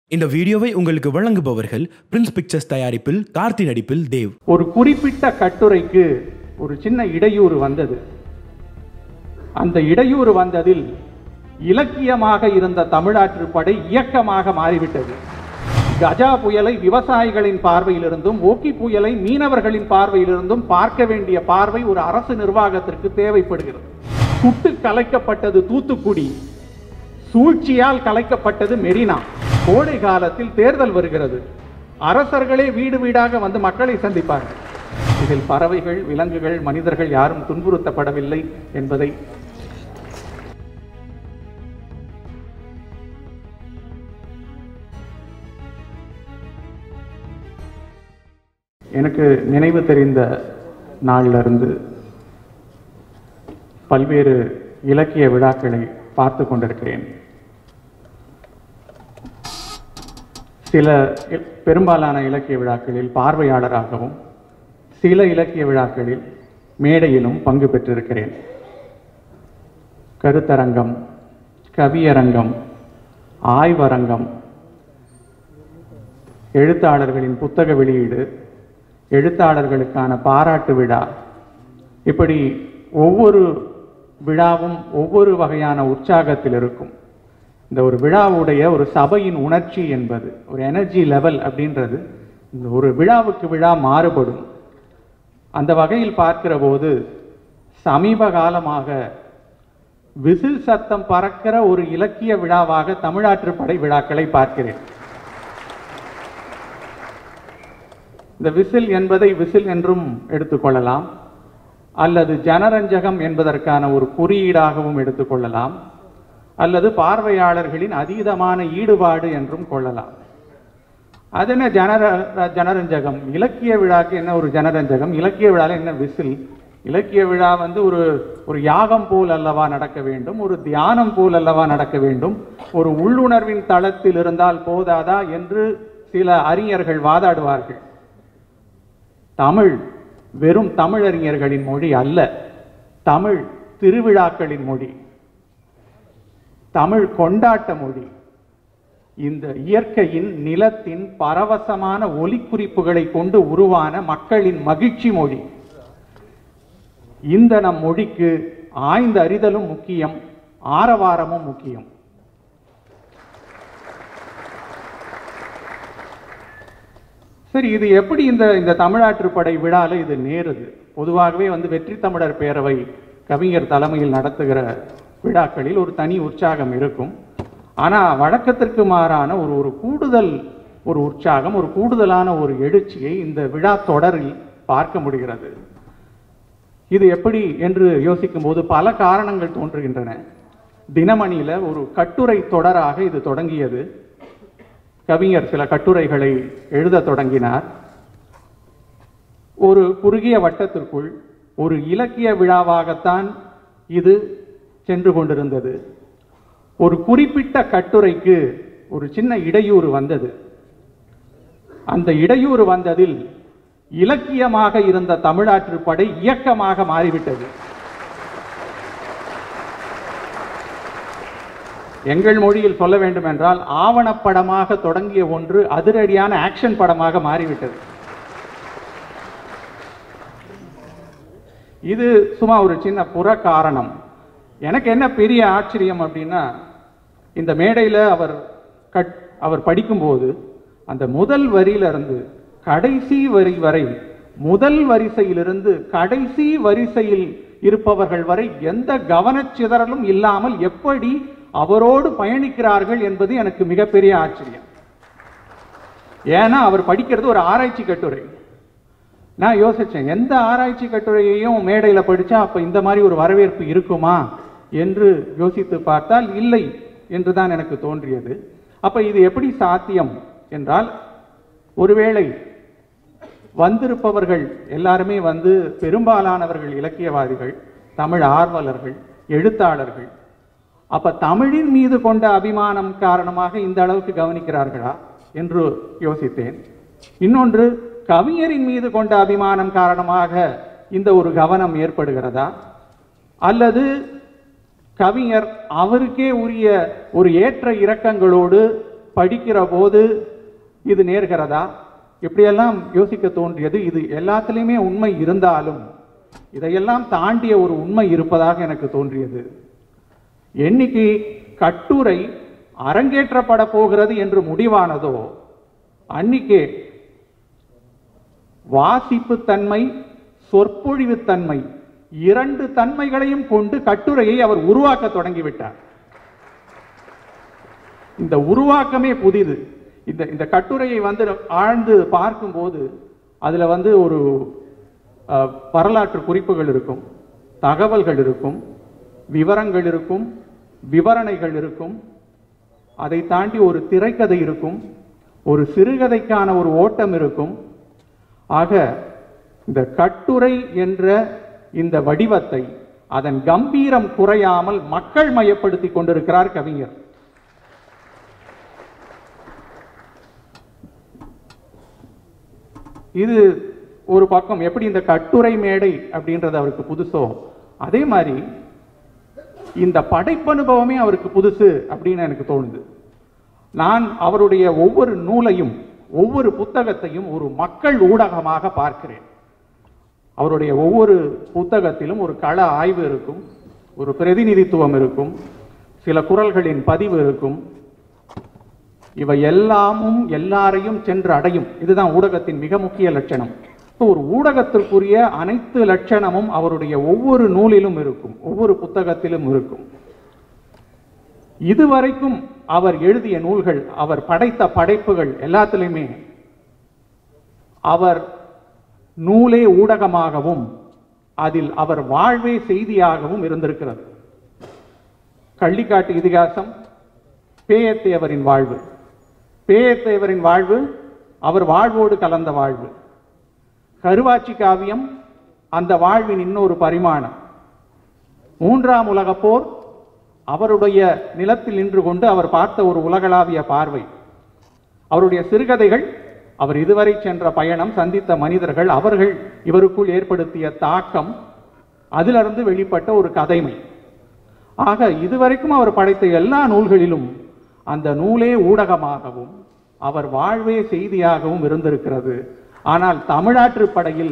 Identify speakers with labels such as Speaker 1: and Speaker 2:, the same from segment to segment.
Speaker 1: இந்த வீடியோவை உங்களுக்கு வழங்குபவர்கள் பிரின்ஸ் பிக்சர்ஸ் தயாரிப்பில் கார்த்தி நடிப்பில் தேவ்
Speaker 2: ஒரு குறிப்பிட்ட கட்டுரைக்கு ஒரு சின்ன இடையூறு வந்தது அந்த இடையூறு வந்ததில் இலக்கியமாக இருந்த தமிழாற்றுப்படை இயக்கமாக மாறிவிட்டது கஜா புயலை விவசாயிகளின் பார்வையிலிருந்தும் ஓக்கி புயலை மீனவர்களின் பார்வையிலிருந்தும் பார்க்க வேண்டிய பார்வை ஒரு அரசு நிர்வாகத்திற்கு தேவைப்படுகிறது சுட்டு கலைக்கப்பட்டது தூத்துக்குடி சூழ்ச்சியால் கலைக்கப்பட்டது மெரினா கோடை காலத்தில் தேர்தல் வருகிறது அரசர்களே வீடு வீடாக வந்து மக்களை சந்திப்பார்கள் இதில் பறவைகள் விலங்குகள் மனிதர்கள் யாரும் துன்புறுத்தப்படவில்லை என்பதை எனக்கு நினைவு தெரிந்த நாள்ல இருந்து பல்வேறு இலக்கிய விழாக்களை பார்த்து கொண்டிருக்கிறேன் சில இ- பெரும்பாலான இலக்கிய விழாக்களில் பார்வையாளராகவும் சில இலக்கிய விழாக்களில் மேடையிலும் பங்கு பெற்றிருக்கிறேன் கருத்தரங்கம் கவியரங்கம் ஆய்வரங்கம் எழுத்தாளர்களின் புத்தக வெளியீடு எழுத்தாளர்களுக்கான பாராட்டு விழா இப்படி ஒவ்வொரு விழாவும் ஒவ்வொரு வகையான உற்சாகத்தில் இருக்கும் இந்த ஒரு விழாவுடைய ஒரு சபையின் உணர்ச்சி என்பது ஒரு எனர்ஜி லெவல் அப்படின்றது இந்த ஒரு விழாவுக்கு விழா மாறுபடும் அந்த வகையில் பார்க்கிற போது சமீப காலமாக விசில் சத்தம் பறக்கிற ஒரு இலக்கிய விழாவாக தமிழாற்றுப்படை விழாக்களை பார்க்கிறேன் இந்த விசில் என்பதை விசில் என்றும் எடுத்துக்கொள்ளலாம் அல்லது ஜனரஞ்சகம் என்பதற்கான ஒரு குறியீடாகவும் எடுத்துக்கொள்ளலாம் அல்லது பார்வையாளர்களின் அதீதமான ஈடுபாடு என்றும் கொள்ளலாம் அது என்ன ஜனர ஜனரஞ்சகம் இலக்கிய விழாக்கு என்ன ஒரு ஜனரஞ்சகம் இலக்கிய விழால என்ன விசில் இலக்கிய விழா வந்து ஒரு ஒரு யாகம் போல் அல்லவா நடக்க வேண்டும் ஒரு தியானம் போல் அல்லவா நடக்க வேண்டும் ஒரு உள்ளுணர்வின் தளத்தில் இருந்தால் போதாதா என்று சில அறிஞர்கள் வாதாடுவார்கள் தமிழ் வெறும் தமிழறிஞர்களின் மொழி அல்ல தமிழ் திருவிழாக்களின் மொழி தமிழ் கொண்டாட்ட மொழி இந்த இயற்கையின் நிலத்தின் பரவசமான ஒலிக்குறிப்புகளை கொண்டு உருவான மக்களின் மகிழ்ச்சி மொழி இந்த நம் மொழிக்கு ஆய்ந்த அறிதலும் முக்கியம் ஆரவாரமும் முக்கியம் சரி இது எப்படி இந்த இந்த தமிழாற்றுப்படை விழால இது நேருது பொதுவாகவே வந்து வெற்றி தமிழர் பேரவை கவிஞர் தலைமையில் நடத்துகிற விழாக்களில் ஒரு தனி உற்சாகம் இருக்கும் ஆனா வழக்கத்திற்கு மாறான ஒரு ஒரு கூடுதல் ஒரு உற்சாகம் ஒரு கூடுதலான ஒரு எழுச்சியை இந்த விழா தொடரில் பார்க்க முடிகிறது இது எப்படி என்று யோசிக்கும் போது பல காரணங்கள் தோன்றுகின்றன தினமணியில ஒரு கட்டுரை தொடராக இது தொடங்கியது கவிஞர் சில கட்டுரைகளை எழுதத் தொடங்கினார் ஒரு குறுகிய வட்டத்திற்குள் ஒரு இலக்கிய விழாவாகத்தான் இது சென்று கொண்டிருந்தது ஒரு குறிப்பிட்ட கட்டுரைக்கு ஒரு சின்ன இடையூறு வந்தது அந்த இடையூறு வந்ததில் இலக்கியமாக இருந்த தமிழாற்றுப்படை இயக்கமாக மாறிவிட்டது எங்கள் மொழியில் சொல்ல வேண்டும் என்றால் ஆவணப்படமாக தொடங்கிய ஒன்று அதிரடியான ஆக்ஷன் படமாக மாறிவிட்டது இது சும்மா ஒரு சின்ன புற காரணம் எனக்கு என்ன பெரிய ஆச்சரியம் அப்படின்னா இந்த மேடையில் அவர் கட் அவர் படிக்கும்போது அந்த முதல் வரியிலிருந்து கடைசி வரி வரை முதல் வரிசையிலிருந்து கடைசி வரிசையில் இருப்பவர்கள் வரை எந்த கவனச்சிதறலும் இல்லாமல் எப்படி அவரோடு பயணிக்கிறார்கள் என்பது எனக்கு மிகப்பெரிய ஆச்சரியம் ஏன்னா அவர் படிக்கிறது ஒரு ஆராய்ச்சி கட்டுரை நான் யோசிச்சேன் எந்த ஆராய்ச்சி கட்டுரையையும் மேடையில் படிச்சா அப்ப இந்த மாதிரி ஒரு வரவேற்பு இருக்குமா என்று யோசித்து பார்த்தால் இல்லை என்றுதான் எனக்கு தோன்றியது அப்ப இது எப்படி சாத்தியம் என்றால் ஒருவேளை வந்திருப்பவர்கள் எல்லாருமே வந்து பெரும்பாலானவர்கள் இலக்கியவாதிகள் தமிழ் ஆர்வலர்கள் எழுத்தாளர்கள் அப்ப தமிழின் மீது கொண்ட அபிமானம் காரணமாக இந்த அளவுக்கு கவனிக்கிறார்களா என்று யோசித்தேன் இன்னொன்று கவிஞரின் மீது கொண்ட அபிமானம் காரணமாக இந்த ஒரு கவனம் ஏற்படுகிறதா அல்லது கவிஞர் அவருக்கே உரிய ஒரு ஏற்ற இறக்கங்களோடு படிக்கிற போது இது நேர்கிறதா இப்படியெல்லாம் யோசிக்க தோன்றியது இது எல்லாத்துலேயுமே உண்மை இருந்தாலும் இதையெல்லாம் தாண்டிய ஒரு உண்மை இருப்பதாக எனக்கு தோன்றியது என்னைக்கு கட்டுரை அரங்கேற்றப்பட போகிறது என்று முடிவானதோ அன்னிக்கே வாசிப்பு தன்மை சொற்பொழிவு தன்மை இரண்டு தன்மைகளையும் கொண்டு கட்டுரையை அவர் உருவாக்க தொடங்கிவிட்டார் இந்த உருவாக்கமே புதிது இந்த இந்த கட்டுரையை வந்து ஆழ்ந்து பார்க்கும்போது அதுல வந்து ஒரு அஹ், வரலாற்று குறிப்புகள் இருக்கும் தகவல்கள் இருக்கும் விவரங்கள் இருக்கும் விவரணைகள் இருக்கும் அதை தாண்டி ஒரு திரைக்கதை இருக்கும் ஒரு சிறுகதைக்கான ஒரு ஓட்டம் இருக்கும் ஆக இந்த கட்டுரை என்ற இந்த வடிவத்தை அதன் கம்பீரம் குறையாமல் மக்கள் மயப்படுத்தி கொண்டிருக்கிறார் கவிஞர் இது ஒரு பக்கம் எப்படி இந்த கட்டுரை மேடை அப்படின்றது அவருக்கு புதுசோ அதே மாதிரி இந்த படைப்பனுபவமே அவருக்கு புதுசு அப்படின்னு எனக்கு தோணுது நான் அவருடைய ஒவ்வொரு நூலையும் ஒவ்வொரு புத்தகத்தையும் ஒரு மக்கள் ஊடகமாக பார்க்கிறேன் அவருடைய ஒவ்வொரு புத்தகத்திலும் ஒரு கள ஆய்வு இருக்கும் ஒரு பிரதிநிதித்துவம் இருக்கும் சில குரல்களின் பதிவு இருக்கும் இவை எல்லாமும் எல்லாரையும் சென்று அடையும் இதுதான் ஊடகத்தின் மிக முக்கிய லட்சணம் இப்போ ஒரு ஊடகத்திற்குரிய அனைத்து லட்சணமும் அவருடைய ஒவ்வொரு நூலிலும் இருக்கும் ஒவ்வொரு புத்தகத்திலும் இருக்கும் இதுவரைக்கும் அவர் எழுதிய நூல்கள் அவர் படைத்த படைப்புகள் எல்லாத்துலேயுமே அவர் நூலே ஊடகமாகவும் அதில் அவர் வாழ்வே செய்தியாகவும் இருந்திருக்கிறது கள்ளிக்காட்டு இதிகாசம் பேயத்தேவரின் வாழ்வு பேயத்தேவரின் வாழ்வு அவர் வாழ்வோடு கலந்த வாழ்வு கருவாச்சி காவியம் அந்த வாழ்வின் இன்னொரு பரிமாணம் மூன்றாம் உலகப் போர் அவருடைய நிலத்தில் நின்று கொண்டு அவர் பார்த்த ஒரு உலகளாவிய பார்வை அவருடைய சிறுகதைகள் அவர் இதுவரை சென்ற பயணம் சந்தித்த மனிதர்கள் அவர்கள் இவருக்குள் ஏற்படுத்திய தாக்கம் அதிலிருந்து வெளிப்பட்ட ஒரு கதைமை ஆக இதுவரைக்கும் அவர் படைத்த எல்லா நூல்களிலும் அந்த நூலே ஊடகமாகவும் அவர் வாழ்வே செய்தியாகவும் இருந்திருக்கிறது ஆனால் தமிழாற்று படையில்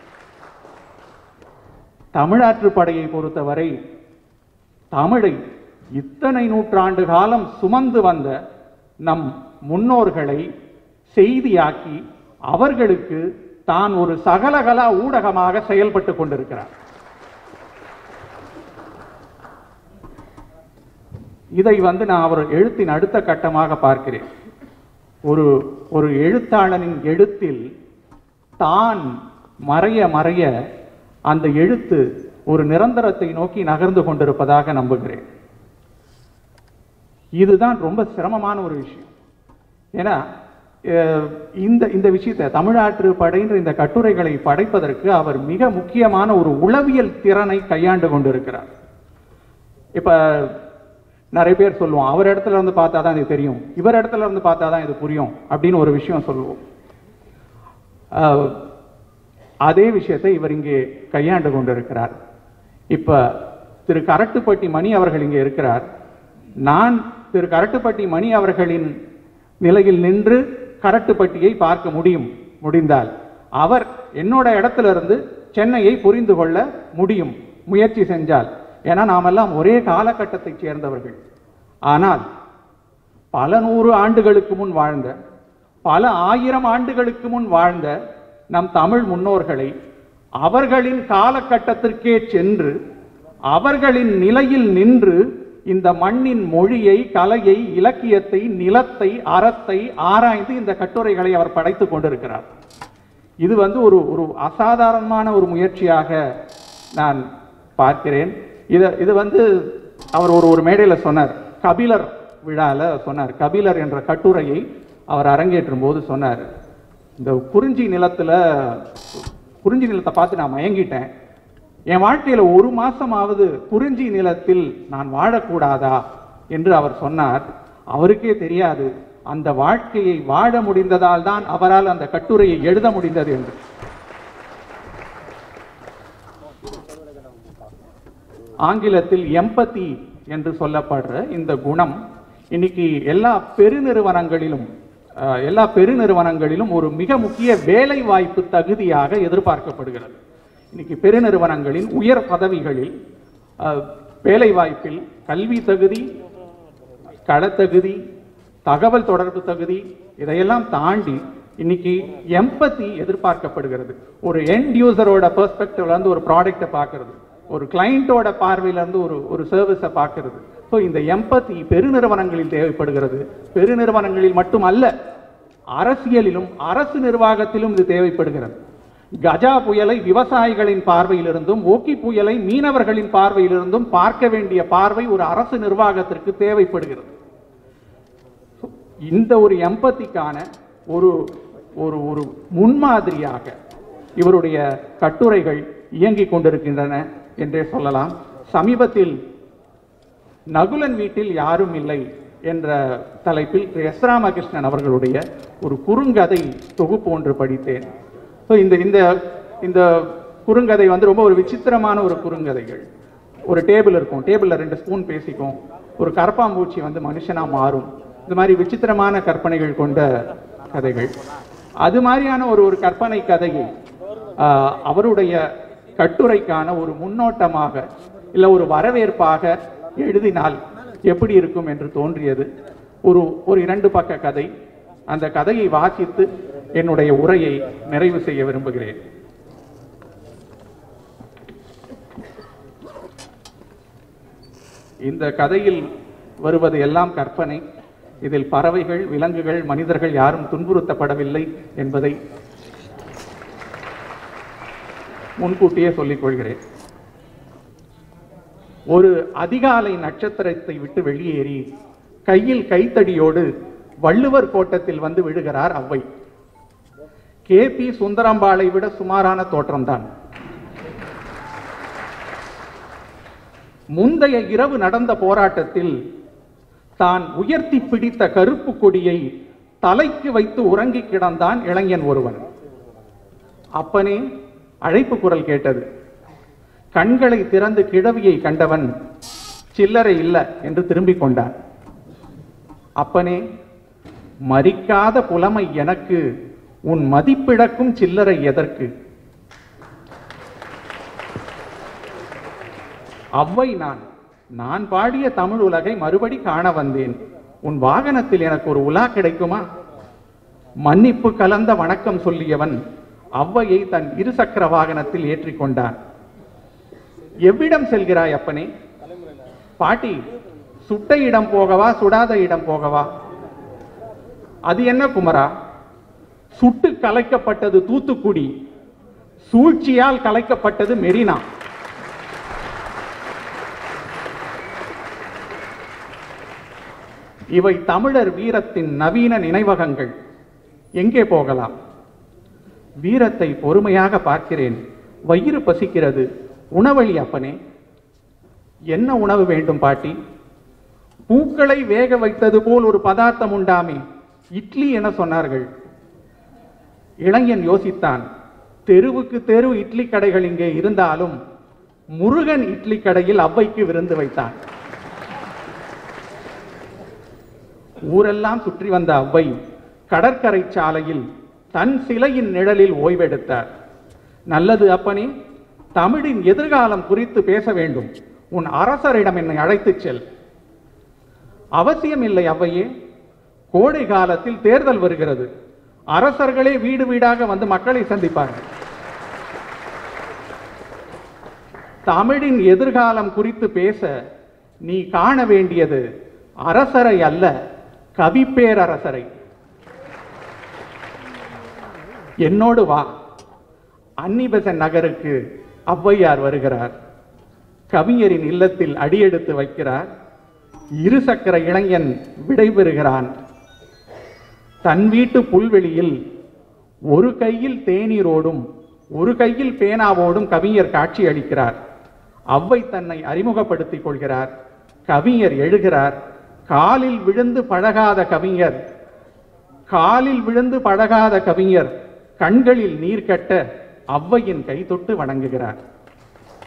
Speaker 2: தமிழாற்று படையை பொறுத்தவரை தமிழை இத்தனை நூற்றாண்டு காலம் சுமந்து வந்த நம் முன்னோர்களை செய்தியாக்கி அவர்களுக்கு தான் ஒரு சகலகலா ஊடகமாக செயல்பட்டு கொண்டிருக்கிறார் இதை வந்து நான் அவர் எழுத்தின் அடுத்த கட்டமாக பார்க்கிறேன் ஒரு ஒரு எழுத்தாளனின் எழுத்தில் தான் மறைய மறைய அந்த எழுத்து ஒரு நிரந்தரத்தை நோக்கி நகர்ந்து கொண்டிருப்பதாக நம்புகிறேன் இதுதான் ரொம்ப சிரமமான ஒரு விஷயம் ஏன்னா அஹ், இந்த இந்த விஷயத்தை தமிழாற்று படைன்ற இந்த கட்டுரைகளை படைப்பதற்கு அவர் மிக முக்கியமான ஒரு உளவியல் திறனை கையாண்டு கொண்டிருக்கிறார் இப்ப நிறைய பேர் சொல்லுவோம் அவர் இடத்துல இருந்து பார்த்தா தான் இது தெரியும் இவர் இடத்துல இருந்து பார்த்தா தான் இது புரியும் அப்படின்னு ஒரு விஷயம் சொல்லுவோம் அஹ், அதே விஷயத்தை இவர் இங்கே கையாண்டு கொண்டிருக்கிறார் இப்ப திரு கரட்டுப்பட்டி மணி அவர்கள் இங்கே இருக்கிறார் நான் திரு கரட்டுப்பட்டி மணி அவர்களின் நிலையில் நின்று கரட்டுப்பட்டியை பார்க்க முடியும் முடிந்தால் அவர் என்னோட இடத்துல இருந்து சென்னையை புரிந்து கொள்ள முடியும் முயற்சி செஞ்சால் ஏன்னா நாமெல்லாம் ஒரே காலகட்டத்தைச் சேர்ந்தவர்கள் ஆனால் பல நூறு ஆண்டுகளுக்கு முன் வாழ்ந்த பல ஆயிரம் ஆண்டுகளுக்கு முன் வாழ்ந்த நம் தமிழ் முன்னோர்களை அவர்களின் காலகட்டத்திற்கே சென்று அவர்களின் நிலையில் நின்று இந்த மண்ணின் மொழியை கலையை இலக்கியத்தை நிலத்தை அறத்தை ஆராய்ந்து இந்த கட்டுரைகளை அவர் படைத்துக் கொண்டிருக்கிறார் இது வந்து ஒரு ஒரு அசாதாரணமான ஒரு முயற்சியாக நான் பார்க்கிறேன் இது இது வந்து அவர் ஒரு ஒரு மேடையில் சொன்னார் கபிலர் விழால சொன்னார் கபிலர் என்ற கட்டுரையை அவர் அரங்கேற்றும் போது சொன்னார் இந்த குறிஞ்சி நிலத்துல குறிஞ்சி நிலத்தை பார்த்து நான் மயங்கிட்டேன் என் வாழ்க்கையில ஒரு மாசமாவது குறிஞ்சி நிலத்தில் நான் வாழக்கூடாதா என்று அவர் சொன்னார் அவருக்கே தெரியாது அந்த வாழ்க்கையை வாழ முடிந்ததால் தான் அவரால் அந்த கட்டுரையை எழுத முடிந்தது என்று ஆங்கிலத்தில் எம்பத்தி என்று சொல்லப்படுற இந்த குணம் இன்னைக்கு எல்லா பெருநிறுவனங்களிலும் அஹ், எல்லா பெருநிறுவனங்களிலும் ஒரு மிக முக்கிய வேலை வாய்ப்பு தகுதியாக எதிர்பார்க்கப்படுகிறது இன்னைக்கு பெருநிறுவனங்களின் உயர் பதவிகளில் அஹ், வேலை வாய்ப்பில் கல்வி தகுதி களத்தகுதி தகவல் தொடர்பு தகுதி இதையெல்லாம் தாண்டி இன்னைக்கு எம்பத்தி எதிர்பார்க்கப்படுகிறது ஒரு எண்ட் யூசரோட பெர்ஸ்பெக்டிவ்ல இருந்து ஒரு ப்ராடக்ட்டை பார்க்கிறது ஒரு கிளையண்டோட பார்வையில இருந்து ஒரு ஒரு சர்வீஸை பார்க்கிறது ஸோ இந்த எம்பத்தி பெருநிறுவனங்களில் தேவைப்படுகிறது பெருநிறுவனங்களில் மட்டுமல்ல அரசியலிலும் அரசு நிர்வாகத்திலும் இது தேவைப்படுகிறது கஜா புயலை விவசாயிகளின் பார்வையிலிருந்தும் ஓக்கி புயலை மீனவர்களின் பார்வையிலிருந்தும் பார்க்க வேண்டிய பார்வை ஒரு அரசு நிர்வாகத்திற்கு தேவைப்படுகிறது இந்த ஒரு எம்பத்திக்கான ஒரு ஒரு ஒரு முன்மாதிரியாக இவருடைய கட்டுரைகள் இயங்கிக் கொண்டிருக்கின்றன என்றே சொல்லலாம் சமீபத்தில் நகுலன் வீட்டில் யாரும் இல்லை என்ற தலைப்பில் திரு எஸ் ராமகிருஷ்ணன் அவர்களுடைய ஒரு குறுங்கதை தொகுப்பு ஒன்று படித்தேன் ஸோ இந்த இந்த இந்த குறுங்கதை வந்து ரொம்ப ஒரு விசித்திரமான ஒரு குறுங்கதைகள் ஒரு டேபிள் இருக்கும் டேபிளில் ரெண்டு ஸ்பூன் பேசிக்கும் ஒரு கரப்பாம்பூச்சி வந்து மனுஷனா மாறும் இந்த மாதிரி விசித்திரமான கற்பனைகள் கொண்ட கதைகள் அது மாதிரியான ஒரு ஒரு கற்பனை கதையை ஆஹ், அவருடைய கட்டுரைக்கான ஒரு முன்னோட்டமாக இல்லை ஒரு வரவேற்பாக எழுதினால் எப்படி இருக்கும் என்று தோன்றியது ஒரு ஒரு இரண்டு பக்க கதை அந்த கதையை வாசித்து என்னுடைய உரையை நிறைவு செய்ய விரும்புகிறேன் இந்த கதையில் வருவது எல்லாம் கற்பனை இதில் பறவைகள் விலங்குகள் மனிதர்கள் யாரும் துன்புறுத்தப்படவில்லை என்பதை முன்கூட்டியே சொல்லிக் கொள்கிறேன் ஒரு அதிகாலை நட்சத்திரத்தை விட்டு வெளியேறி கையில் கைத்தடியோடு வள்ளுவர் கோட்டத்தில் வந்து விழுகிறார் அவ்வை கே பி சுந்தரம்பாளை விட சுமாரான தோற்றம்தான் முந்தைய இரவு நடந்த போராட்டத்தில் தான் உயர்த்தி பிடித்த கருப்பு கொடியை தலைக்கு வைத்து உறங்கி கிடந்தான் இளைஞன் ஒருவன் அப்பனே அழைப்பு குரல் கேட்டது கண்களை திறந்து கிழவியை கண்டவன் சில்லறை இல்ல என்று திரும்பிக் கொண்டான் அப்பனே மறிக்காத புலமை எனக்கு உன் மதிப்பிழக்கும் சில்லறை எதற்கு அவ்வை நான் நான் பாடிய தமிழ் உலகை மறுபடி காண வந்தேன் உன் வாகனத்தில் எனக்கு ஒரு உலா கிடைக்குமா மன்னிப்பு கலந்த வணக்கம் சொல்லியவன் அவ்வையை தன் இருசக்கர வாகனத்தில் ஏற்றிக்கொண்டான் எவ்விடம் செல்கிறாய் அப்பனே பாட்டி சுட்ட இடம் போகவா சுடாத இடம் போகவா அது என்ன குமரா சுட்டு கலைக்கப்பட்டது தூத்துக்குடி சூழ்ச்சியால் கலைக்கப்பட்டது மெரினா இவை தமிழர் வீரத்தின் நவீன நினைவகங்கள் எங்கே போகலாம் வீரத்தை பொறுமையாக பார்க்கிறேன் வயிறு பசிக்கிறது உணவழி அப்பனே என்ன உணவு வேண்டும் பாட்டி பூக்களை வேக வைத்தது போல் ஒரு பதார்த்தம் உண்டாமே இட்லி என சொன்னார்கள் இளைஞன் யோசித்தான் தெருவுக்கு தெரு இட்லி கடைகள் இங்கே இருந்தாலும் முருகன் இட்லி கடையில் அவ்வைக்கு விருந்து வைத்தான் ஊரெல்லாம் சுற்றி வந்த அவ்வை கடற்கரை சாலையில் தன் சிலையின் நிழலில் ஓய்வெடுத்தார் நல்லது அப்பனே தமிழின் எதிர்காலம் குறித்து பேச வேண்டும் உன் அரசரிடம் என்னை அழைத்துச் செல் அவசியம் இல்லை அவ்வையே கோடை காலத்தில் தேர்தல் வருகிறது அரசர்களே வீடு வீடாக வந்து மக்களை சந்திப்பார்கள் தமிழின் எதிர்காலம் குறித்து பேச நீ காண வேண்டியது அரசரை அல்ல கவிப்பேரரசரை என்னோடு வா அன்னிபெசன் நகருக்கு ஔவையார் வருகிறார் கவிஞரின் இல்லத்தில் அடியெடுத்து வைக்கிறார் இருசக்கர இளைஞன் விடைபெறுகிறான் தன் வீட்டு புல்வெளியில் ஒரு கையில் தேநீரோடும் ஒரு கையில் பேனாவோடும் கவிஞர் காட்சி அளிக்கிறார் அவ்வை தன்னை அறிமுகப்படுத்திக் கொள்கிறார் கவிஞர் எழுகிறார் காலில் விழுந்து பழகாத கவிஞர் காலில் விழுந்து பழகாத கவிஞர் கண்களில் நீர் கட்ட அவ்வையின் கை தொட்டு வணங்குகிறார்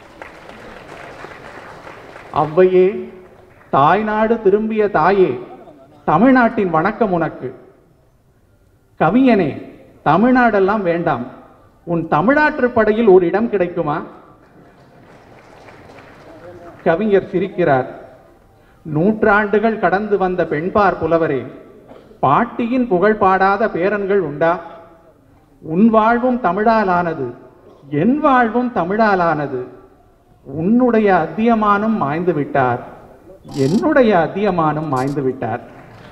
Speaker 2: அவ்வையே தாய்நாடு திரும்பிய தாயே தமிழ்நாட்டின் வணக்கம் உனக்கு கவிஞனே தமிழ்நாடெல்லாம் வேண்டாம் உன் தமிழாற்றுப் படையில் ஒரு இடம் கிடைக்குமா கவிஞர் சிரிக்கிறார் நூற்றாண்டுகள் கடந்து வந்த பெண்பார் புலவரே பாட்டியின் புகழ் பாடாத பேரன்கள் உண்டா உன் வாழ்வும் தமிழாலானது என் வாழ்வும் தமிழாலானது உன்னுடைய அத்தியமானும் மாய்ந்து விட்டார் என்னுடைய அத்தியமானும் மாய்ந்து விட்டார்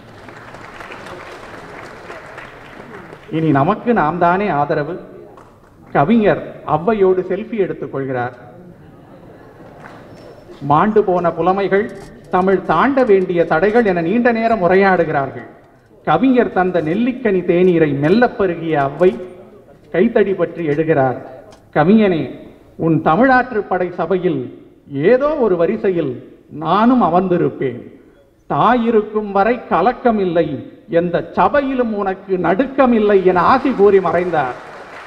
Speaker 2: இனி நமக்கு நாம் தானே ஆதரவு கவிஞர் ஔவையோடு செல்ஃபி எடுத்துக் கொள்கிறார் மாண்டு போன புலமைகள் தமிழ் தாண்ட வேண்டிய தடைகள் என நீண்ட நேரம் உரையாடுகிறார்கள் கவிஞர் தந்த நெல்லிக்கனி தேநீரை மெல்லப் பருகிய அவ்வை கைத்தடி பற்றி எழுகிறார் கவிஞனே உன் தமிழாற்று படை சபையில் ஏதோ ஒரு வரிசையில் நானும் அமர்ந்திருப்பேன் தாய் இருக்கும் வரை கலக்கம் இல்லை எந்த சபையிலும் உனக்கு நடுக்கம் இல்லை என ஆசி கூறி மறைந்தார்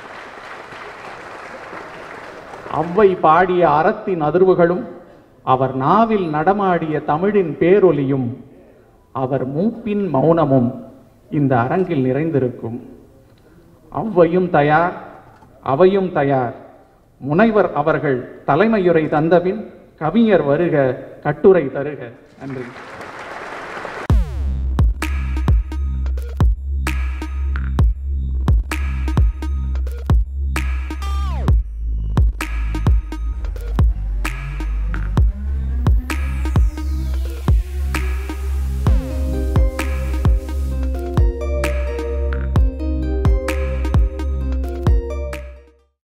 Speaker 2: அவ்வை பாடிய அறத்தின் அதிர்வுகளும் அவர் நாவில் நடமாடிய தமிழின் பேரொலியும் அவர் மூப்பின் மௌனமும் இந்த அரங்கில் நிறைந்திருக்கும் அவ்வையும் தயார் அவையும் தயார் முனைவர் அவர்கள் தலைமையுரை தந்தபின் கவிஞர் வருக கட்டுரை தருக நன்றி